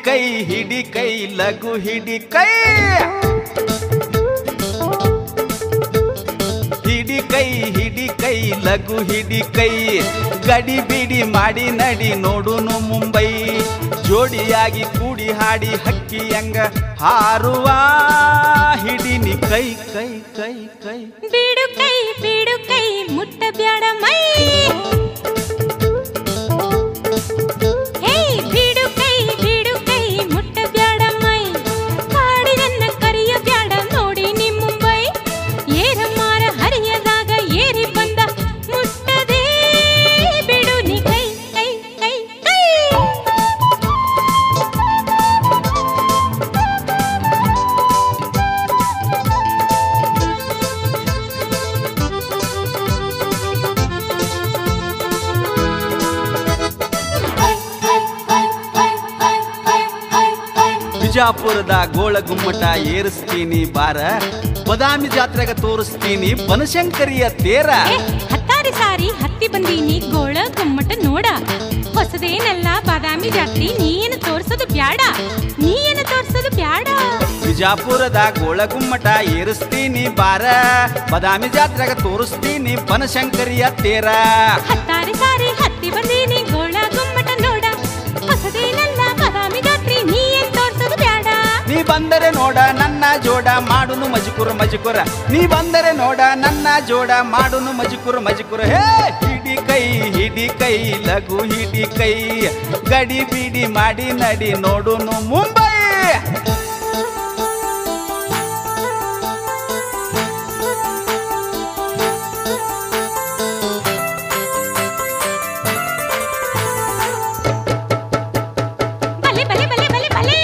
ಕೈ ಹಿಡಿ ಕೈ ಲಘು ಹಿಡಿ ಕೈ ಹಿಡಿ ಕೈ ಹಿಡಿ ಕೈ ಲಘು ಹಿಡಿ ಕೈ ಗಡಿ ಬಿಡಿ ಮಾಡಿ ನಡಿ ನೋಡುನು ಮುಂಬೈ ಜೋಡಿಯಾಗಿ ಕೂಡಿ ಹಾಡಿ ಹಕ್ಕಿಯಂಗ ಹಾರುವ ಹಿಡಿನಿ ಕೈ ಕೈ ಕೈ ಕೈ ಬಿಡು ಕೈ ಬಿಡು ಕೈ ಮುಟ್ಟ ಬ್ಯಾಡ ಮೈ ಹೇ ಬಿಡು ಕೈ ಬಿಡು ಕೈ ಮುಟ್ಟ ಬ್ಯಾಡ ಮೈ ಕಾಡಿನನ್ನ ಕರಿಯ ಬ್ಯಾಡ ನೋಡಿ ನಿಮ್ ಮುಂಬೈ ಏರ ಮಾರ ಹರಿಯದಾಗ ಏರಿ ಬಂದ ಮುಟ್ಟದೆ ಬಿಡು ನೀ ಕೈ ಕೈ ಕೈ ಕೈ ಬಿಜಾಪುರದ ಗೋಳ ಗುಮ್ಮಟ ಏರಿಸ್ತೀನಿ ಬಾರ ಬದಾಮಿ ಜಾತ್ರೆಗ ತೋರಿಸ್ತೀನಿ ಬನಶಂಕರಿಯ ತೇರ ಏ, ಹತ್ತಾರು ಸಾರಿ ಹತ್ತಿ ಬಂದೀನಿ ಗೋಳ ಗುಮ್ಮಟ ನೋಡ ಹೊಸದೇನಲ್ಲ ಬಾದಾಮಿ ಜಾತ್ರಿ ನೀ ಏನು ತೋರ್ಸೋದು ಬ್ಯಾಡ ನೀ ಏನು ತೋರ್ಸೋದು ಬ್ಯಾಡ ಬಿಜಾಪುರದ ಗೋಳ ಗುಮ್ಮಟ ಏರಿಸ್ತೀನಿ ಬಾರ ಬದಾಮಿ ಜಾತ್ರೆಗ ತೋರಿಸ್ತೀನಿ ಬನಶಂಕರಿಯ ತೇರ ಹತ್ತಾರು ಸಾರಿ ಹತ್ತಿ ಬಂದೀನಿ ಗೋಳ ಗುಮ್ಮಟ ನೋಡ ಹೊಸದೇನಲ್ಲ ಬಾದಾಮಿ ಜಾತ್ರಿ ನೀ ಏನು ತೋರ್ಸೋದು ಬ್ಯಾಡ ನೀ ಬಂದರೆ ನೋಡ ನನ್ನ ಜೋಡ ಮಾಡುನು ಮಜಕುರ ಮಜಕುರ ನೀ ಬಂದರೆ ನೋಡ ನನ್ನ ಜೋಡ ಮಾಡುನು ಮಜಕುರ ಮಜಕುರ ಹೇ ಹಿಡಿ ಕೈ ಹಿಡಿ ಕೈ ಲಘು ಹಿಡಿ ಕೈ ಗಡಿ ಬಿಡಿ ಮಾಡಿ ನಡಿ ನೋಡುನು ಮುಂಬೈ ಬಲೆ ಬಲೆ ಬಲೆ ಬಲೆ ಬಲೆ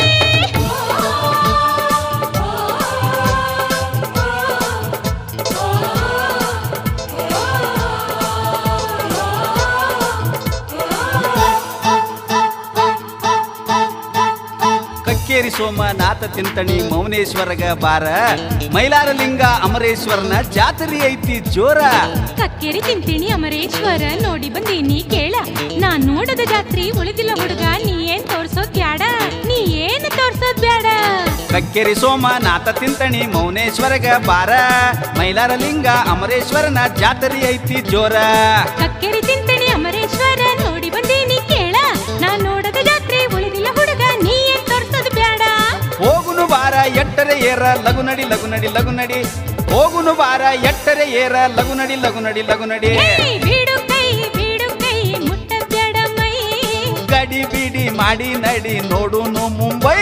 ಕಕ್ಕೇರಿ ಸೋಮನಾಥ ತಿಂತಣಿ ಮೌನೇಶ್ವರಗ ಬಾರ ಮೈಲಾರಲಿಂಗ ಅಮರೇಶ್ವರನ ಜಾತ್ರೆ ಐತಿ ಜೋರ ಕಕ್ಕೇರಿ ತಿಂತೀನಿ ಅಮರೇಶ್ವರ ನೋಡಿ ಬಂದೀನಿ ಕೇಳ ನಾ ನೋಡದ ಜಾತ್ರಿ ಉಳಿದಿಲ್ಲ ಹುಡುಗ ನೀ ಏನ್ ತೋರ್ಸೋದ್ ಬ್ಯಾಡ ನೀ ಏನು ತೋರ್ಸೋದ್ ಬ್ಯಾಡ ಕಕ್ಕೇರಿ ಸೋಮನಾಥ ತಿಂತಣಿ ಮೌನೇಶ್ವರಗ ಬಾರ ಮೈಲಾರಲಿಂಗ ಅಮರೇಶ್ವರನ ಜಾತ್ರೆ ಐತಿ ಜೋರ ಕಕ್ಕೇರಿ ತಿಂತೀನಿ ಅಮರೇಶ್ವರ ನೋಡಿ ಬಂದೀನಿ ಕೇಳ ನಾ ನೋಡದ ಜಾತ್ರೆ ಉಳಿದಿಲ್ಲ ಹುಡುಗ ನೀ ಏನ್ ತೋರ್ಸೋದ್ ಬ್ಯಾಡ ಹೋಗುನು ಬಾರ ಎಟ್ಟರೆ ಏರ ಲಘು ನಡಿ ಲಘು ನಡಿ ಲಘು ನಡಿ ಹೋಗುನು ಬಾರ ಎಟ್ಟರೆ ಏರ ಲಘು ನಡಿ ಲಘು ನಡಿ ಲಘು ನಡಿ ಹೇ, ಬೀಡು ಕೈ ಬೀಡು ಕೈ ಮುಟ್ಟ ಬ್ಯಾಡ ಮೈ ಗಡಿ ಬಿಡಿ ಮಾಡಿ ನಡಿ ನೋಡುನು ಮುಂಬೈ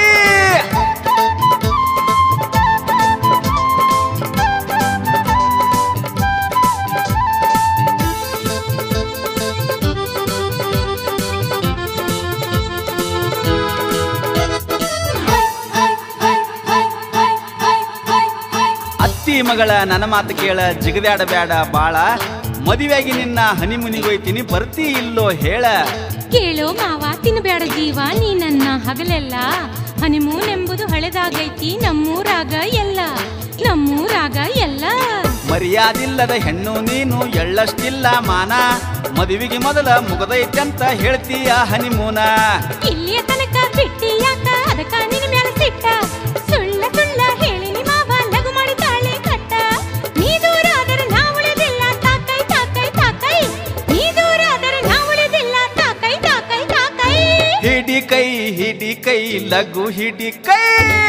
ಅತ್ತಿ ಮಗಳ ನನ್ನ ಮಾತು ಕೇಳ ಜಿಗದ್ಯಾಡ ಬೇಡ ಬಾಳ ಮದುವೆಯಾಗಿ ನಿನ್ನ ಹನಿಮುನಿಗೋಯ್ತೀನಿ ಬರ್ತಿ ಇಲ್ಲೋ ಹೇಳ ಕೇಳೋ ಮಾವ ತಿನ್ಬ್ಯಾಡ ಜೀವ ನೀ ನನ್ನ ಹಗಲೆಲ್ಲ ಹನಿಮೂನ್ ಎಂಬುದು ಹಳೆದಾಗೈತಿ ನಮ್ಮೂರಾಗ ಎಲ್ಲ ನಮ್ಮೂರಾಗ ಎಲ್ಲ ಮರ್ಯಾದಿಲ್ಲದ ಹೆಣ್ಣು ನೀನು ಎಳ್ಳಷ್ಟಿಲ್ಲ ಮಾನ ಮದುವೆಗೆ ಮೊದಲ ಮುಗದೈತಂತ ಹೇಳ್ತೀಯ ಹನಿಮೂನ ಇಲ್ಲಿಯ ತನಕ ಬಿಟ್ಟಿ ಯಾಕ ಅದಕ್ಕ ನಿನ್ನ ಮ್ಯಾಲ ಸಿಟ್ಟ ಸುಳ್ಳ ಸುಳ್ಳ ಹೇಳಿ ನಿ ಮಾವ ಲಘು ಮಾಡಿ ತಾಳೆ ಕಟ್ಟ ನೀ ದೂರ ಆದರೆ ನಾ ಉಳಿದಿಲ್ಲ ತಾಕೈ ತಾಕೈ ತಾಕೈ ನೀ ದೂರ ಆದರೆ ನಾ ಉಳಿದಿಲ್ಲ ತಾಕೈ ತಾಕೈ ತಾಕೈ ಹಿಡಿ ಕೈ ಹಿಡಿ ಕೈ ಲಘು ಹಿಡಿ ಕೈ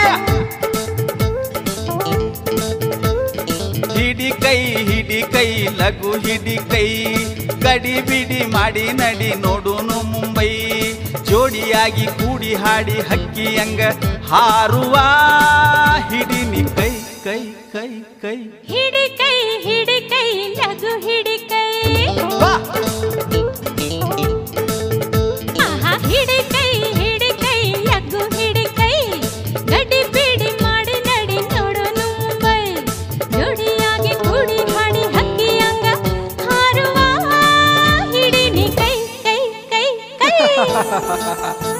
ಹಿಡಿ ಕೈ ಹಿಡಿ ಕೈ ಲಘು ಹಿಡಿ ಕೈ ಗಡಿ ಬಿಡಿ ಮಾಡಿ ನಡಿ ನೋಡುನು ಮುಂಬೈ ಜೋಡಿಯಾಗಿ ಕೂಡಿ ಹಾಡಿ ಹಕ್ಕಿಯಂಗ ಹಾರುವ ಹಿಡಿನಿ ಕೈ ಕೈ ಕೈ ಕೈ ಹಿಡಿ ಕೈ ಹಿಡಿ ಕೈ ಲಘು ಹಿಡಿ ಕೈ ಬಾ ಆಹಾ ಹಿಡಿ ಕೈ ಹಿಡಿ ಕೈ ಲಘು ಹಿಡಿ ಕೈ ಗಡ್ಡಿ ಬಿಡಿ ಮಾಡಿ ನಡಿ ನೋಡೋನು ಮುಂಬೈ ಜೋಡಿಯಾಗಿ ಕೂಡಿ ಮಾಡಿ ಹಕ್ಕಿಯಂಗ ಹಾರುವ ಹಿಡಿ ನೀ ಕೈ ಕೈ ಕೈ ಕೈ